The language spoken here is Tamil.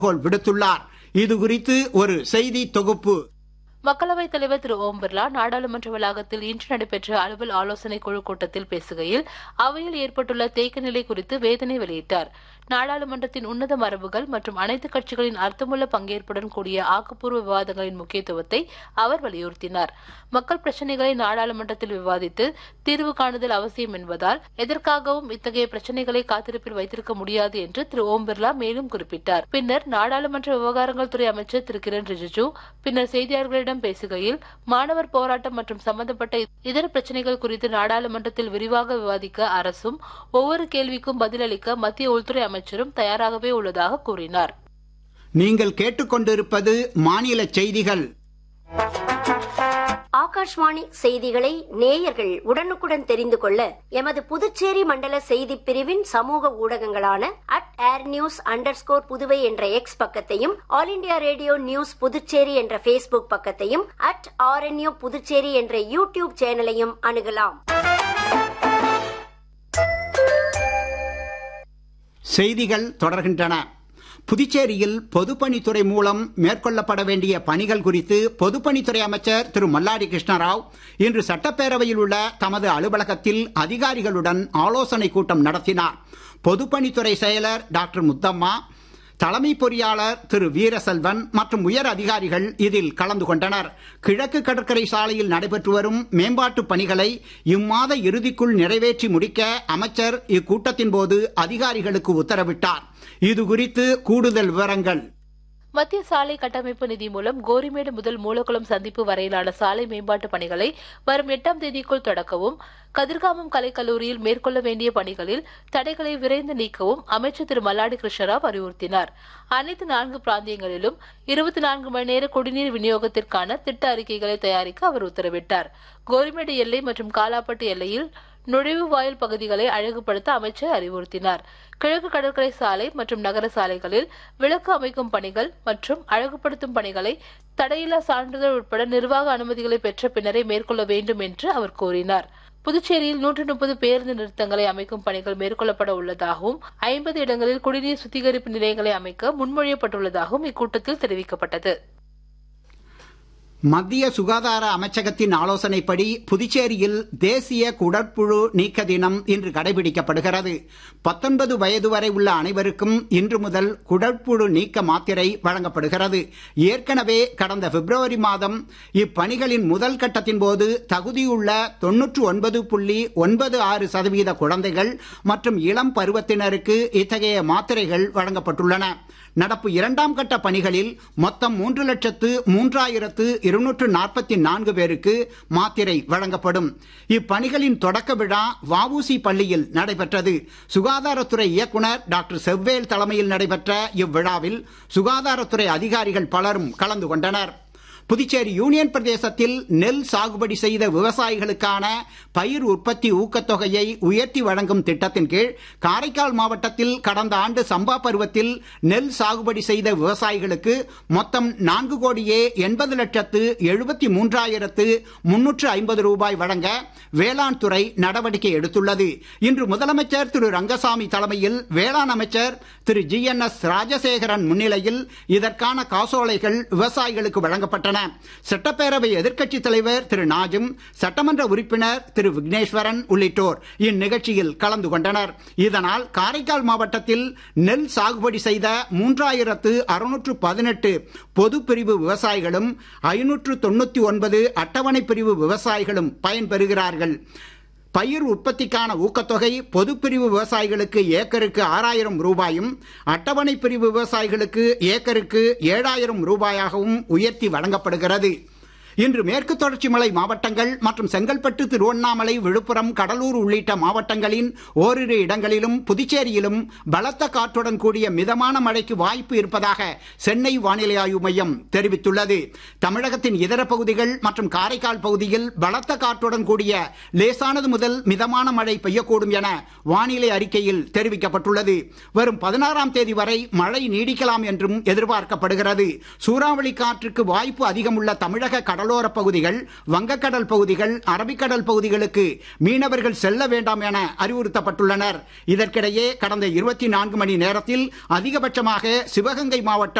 வேண்டுகோள் விடுத்துள்ளார் இது குறித்து ஒரு செய்தி தொகுப்பு மக்களவைத் தலைவர் திரு ஓம் பிர்லா நாடாளுமன்ற வளாகத்தில் இன்று நடைபெற்ற அலுவல் ஆலோசனை குழு கூட்டத்தில் பேசுகையில் அவையில் ஏற்பட்டுள்ள தேக்க நிலை குறித்து வேதனை வெளியிட்டார் நாடாளுமன்றத்தின் உன்னத மரபுகள் மற்றும் அனைத்து கட்சிகளின் அர்த்தமுள்ள பங்கேற்புடன் கூடிய ஆக்கப்பூர்வ விவாதங்களின் முக்கியத்துவத்தை அவர் வலியுறுத்தினார் மக்கள் பிரச்சினைகளை நாடாளுமன்றத்தில் விவாதித்து தீர்வு காணுதல் அவசியம் என்பதால் எதற்காகவும் இத்தகைய பிரச்சினைகளை காத்திருப்பில் வைத்திருக்க முடியாது என்று திரு ஓம் பிர்லா மேலும் குறிப்பிட்டார் பின்னர் நாடாளுமன்ற விவகாரங்கள் துறை அமைச்சர் திரு கிரண் ரிஜிஜு பின்னர் செய்தியாளர்களிடம் பேசுகையில் மாணவர் போராட்டம் மற்றும் சம்பந்தப்பட்ட இதர பிரச்சினைகள் குறித்து நாடாளுமன்றத்தில் விரிவாக விவாதிக்க அரசும் ஒவ்வொரு கேள்விக்கும் பதிலளிக்க மத்திய உள்துறை அமைச்சரும் தயாராகவே உள்ளதாக கூறினார் நீங்கள் கேட்டுக்கொண்டிருப்பது மாநில செய்திகள் ஆகாஷ்வாணி செய்திகளை நேயர்கள் உடனுக்குடன் தெரிந்து கொள்ள எமது புதுச்சேரி மண்டல செய்தி பிரிவின் சமூக ஊடகங்களான at air news under Puduvai என்ற எக்ஸ் பக்கத்தையும் all India radio news Puducherry என்ற பேஸ்புக் பக்கத்தையும் அட் ஆர்என்யூ புதுச்சேரி என்ற யூடியூப் சேனலையும் அணுகலாம் செய்திகள் தொடர்கின்றன புதுச்சேரியில் பொதுப்பணித்துறை மூலம் மேற்கொள்ளப்பட வேண்டிய பணிகள் குறித்து பொதுப்பணித்துறை அமைச்சர் திரு மல்லாடி கிருஷ்ணராவ் இன்று சட்டப்பேரவையில் உள்ள தமது அலுவலகத்தில் அதிகாரிகளுடன் ஆலோசனை கூட்டம் நடத்தினார் பொதுப்பணித்துறை செயலர் டாக்டர் முத்தம்மா தலைமை பொறியாளர் திரு வீரசெல்வன் மற்றும் உயர் அதிகாரிகள் இதில் கலந்து கொண்டனர் கிழக்கு கடற்கரை சாலையில் நடைபெற்று வரும் மேம்பாட்டு பணிகளை இம்மாத இறுதிக்குள் நிறைவேற்றி முடிக்க அமைச்சர் இக்கூட்டத்தின் போது அதிகாரிகளுக்கு உத்தரவிட்டார் இது குறித்து கூடுதல் விவரங்கள் மத்திய சாலை கட்டமைப்பு நிதி மூலம் கோரிமேடு முதல் மூலக்குளம் சந்திப்பு வரையிலான சாலை மேம்பாட்டு பணிகளை வரும் எட்டாம் தேதிக்குள் தொடக்கவும் கதிர்காமம் கலைக்கல்லூரியில் மேற்கொள்ள வேண்டிய பணிகளில் தடைகளை விரைந்து நீக்கவும் அமைச்சர் திரு மல்லாடி கிருஷ்ணராவ் அறிவுறுத்தினார் அனைத்து நான்கு பிராந்தியங்களிலும் இருபத்தி நான்கு மணி நேர குடிநீர் விநியோகத்திற்கான திட்ட அறிக்கைகளை தயாரிக்க அவர் உத்தரவிட்டார் கோரிமேடு எல்லை மற்றும் காலாப்பட்டு எல்லையில் நுழைவு வாயில் பகுதிகளை அழகுபடுத்த அமைச்சர் அறிவுறுத்தினார் கிழக்கு கடற்கரை சாலை மற்றும் நகர சாலைகளில் விளக்கு அமைக்கும் பணிகள் மற்றும் அழகுபடுத்தும் பணிகளை தடையில்லா சான்றிதழ் உட்பட நிர்வாக அனுமதிகளை பெற்ற பின்னரே மேற்கொள்ள வேண்டும் என்று அவர் கூறினார் புதுச்சேரியில் நூற்று முப்பது பேருந்து நிறுத்தங்களை அமைக்கும் பணிகள் மேற்கொள்ளப்பட உள்ளதாகவும் ஐம்பது இடங்களில் குடிநீர் சுத்திகரிப்பு நிலையங்களை அமைக்க முன்மொழியப்பட்டுள்ளதாகவும் இக்கூட்டத்தில் தெரிவிக்கப்பட்டது மத்திய சுகாதார அமைச்சகத்தின் ஆலோசனைப்படி புதுச்சேரியில் தேசிய குடற்புழு நீக்க தினம் இன்று கடைபிடிக்கப்படுகிறது பத்தொன்பது வயது வரை உள்ள அனைவருக்கும் இன்று முதல் குடற்புழு நீக்க மாத்திரை வழங்கப்படுகிறது ஏற்கனவே கடந்த பிப்ரவரி மாதம் இப்பணிகளின் முதல் கட்டத்தின் போது தகுதியுள்ள தொன்னூற்று ஒன்பது புள்ளி ஒன்பது ஆறு சதவீத குழந்தைகள் மற்றும் இளம் பருவத்தினருக்கு இத்தகைய மாத்திரைகள் வழங்கப்பட்டுள்ளன நடப்பு இரண்டாம் கட்ட பணிகளில் மொத்தம் மூன்று லட்சத்து மூன்றாயிரத்து இருநூற்று நாற்பத்தி நான்கு பேருக்கு மாத்திரை வழங்கப்படும் இப்பணிகளின் தொடக்க விழா வஉசி பள்ளியில் நடைபெற்றது சுகாதாரத்துறை இயக்குனர் டாக்டர் செவ்வேல் தலைமையில் நடைபெற்ற இவ்விழாவில் சுகாதாரத்துறை அதிகாரிகள் பலரும் கலந்து கொண்டனர் புதுச்சேரி யூனியன் பிரதேசத்தில் நெல் சாகுபடி செய்த விவசாயிகளுக்கான பயிர் உற்பத்தி ஊக்கத்தொகையை உயர்த்தி வழங்கும் திட்டத்தின் கீழ் காரைக்கால் மாவட்டத்தில் கடந்த ஆண்டு சம்பா பருவத்தில் நெல் சாகுபடி செய்த விவசாயிகளுக்கு மொத்தம் நான்கு கோடியே எண்பது லட்சத்து எழுபத்தி மூன்றாயிரத்து முன்னூற்று ஐம்பது ரூபாய் வழங்க வேளாண் துறை நடவடிக்கை எடுத்துள்ளது இன்று முதலமைச்சர் திரு ரங்கசாமி தலைமையில் வேளாண் அமைச்சர் திரு ஜி என் எஸ் ராஜசேகரன் முன்னிலையில் இதற்கான காசோலைகள் விவசாயிகளுக்கு வழங்கப்பட்டன சட்டப்பேரவை எதிர்க்கட்சித் தலைவர் திரு நாஜும் சட்டமன்ற உறுப்பினர் திரு விக்னேஸ்வரன் உள்ளிட்டோர் இந்நிகழ்ச்சியில் கலந்து கொண்டனர் இதனால் காரைக்கால் மாவட்டத்தில் நெல் சாகுபடி செய்த மூன்றாயிரத்து அறுநூற்று பதினெட்டு பொது பிரிவு விவசாயிகளும் ஐநூற்று தொண்ணூத்தி ஒன்பது அட்டவணை பிரிவு விவசாயிகளும் பயன்பெறுகிறார்கள் பயிர் உற்பத்திக்கான ஊக்கத்தொகை பொதுப்பிரிவு விவசாயிகளுக்கு ஏக்கருக்கு ஆறாயிரம் ரூபாயும் அட்டவணை பிரிவு விவசாயிகளுக்கு ஏக்கருக்கு ஏழாயிரம் ரூபாயாகவும் உயர்த்தி வழங்கப்படுகிறது இன்று மேற்கு தொடர்ச்சி மலை மாவட்டங்கள் மற்றும் செங்கல்பட்டு திருவண்ணாமலை விழுப்புரம் கடலூர் உள்ளிட்ட மாவட்டங்களின் ஓரிரு இடங்களிலும் புதுச்சேரியிலும் பலத்த காற்றுடன் கூடிய மிதமான மழைக்கு வாய்ப்பு இருப்பதாக சென்னை வானிலை ஆய்வு மையம் தெரிவித்துள்ளது தமிழகத்தின் இதர பகுதிகள் மற்றும் காரைக்கால் பகுதியில் பலத்த காற்றுடன் கூடிய லேசானது முதல் மிதமான மழை பெய்யக்கூடும் என வானிலை அறிக்கையில் தெரிவிக்கப்பட்டுள்ளது வரும் பதினாறாம் தேதி வரை மழை நீடிக்கலாம் என்றும் எதிர்பார்க்கப்படுகிறது சூறாவளி காற்றுக்கு வாய்ப்பு அதிகமுள்ள தமிழக கடல் கடலோரப் பகுதிகள் வங்கக்கடல் பகுதிகள் அரபிக்கடல் பகுதிகளுக்கு மீனவர்கள் செல்ல வேண்டாம் என அறிவுறுத்தப்பட்டுள்ளனர் இதற்கிடையே கடந்த இருபத்தி நான்கு மணி நேரத்தில் அதிகபட்சமாக சிவகங்கை மாவட்டம்